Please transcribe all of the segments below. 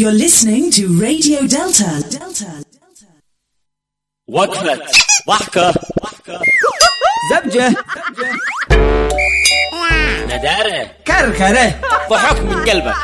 You're listening to Radio Delta. Delta. وقفة ضحكة زبجة ندارة كركرة ضحك من قلبك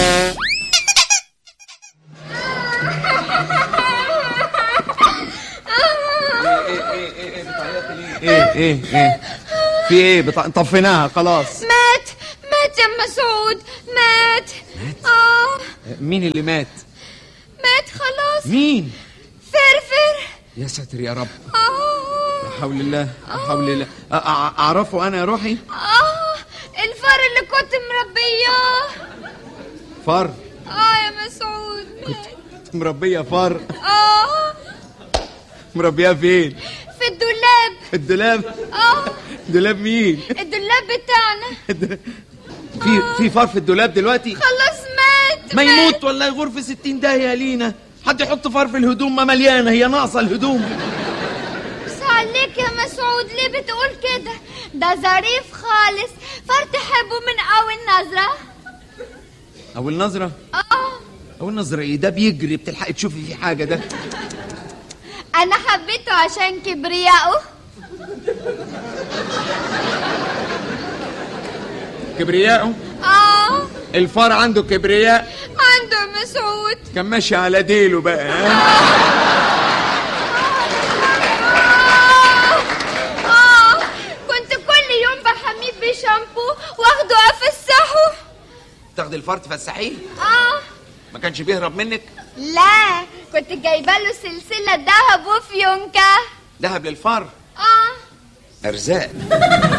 ايه ايه ايه في ايه بط... طفيناها خلاص مات مات يا مسعود مات اه مين اللي مات مات خلاص مين فرفر يا ساتر يا رب اه لا حول الله لا حول الله أ- أ- اعرفه انا يا روحي اه الفار اللي كنت مربياه فار اه يا مسعود مات مربيه فار اه مربيه فين في الدولاب في الدولاب اه دولاب مين الدولاب بتاعنا في في فار في الدولاب دلوقتي خلاص مات ما مات. يموت والله غرفة ستين ده يا لينا حد يحط فار في الهدوم ما مليانة هي ناقصة الهدوم بس عليك يا مسعود ليه بتقول كده ده ظريف خالص فار تحبه من اول نظرة أول نظرة اه أول نظرة إيه ده بيجري بتلحقي تشوفي في حاجة ده انا حبيته عشان كبريائه كبرياءه اه الفار عنده كبرياء عنده مسعود كان ماشي على ديله بقى ها؟ اه كنت كل يوم بحميه بشامبو واخده افسحه تاخدي الفار تفسحيه اه ما كانش بيهرب منك لا كنت جايبه له سلسله ذهب وفيونكه ذهب للفار اه أرزاق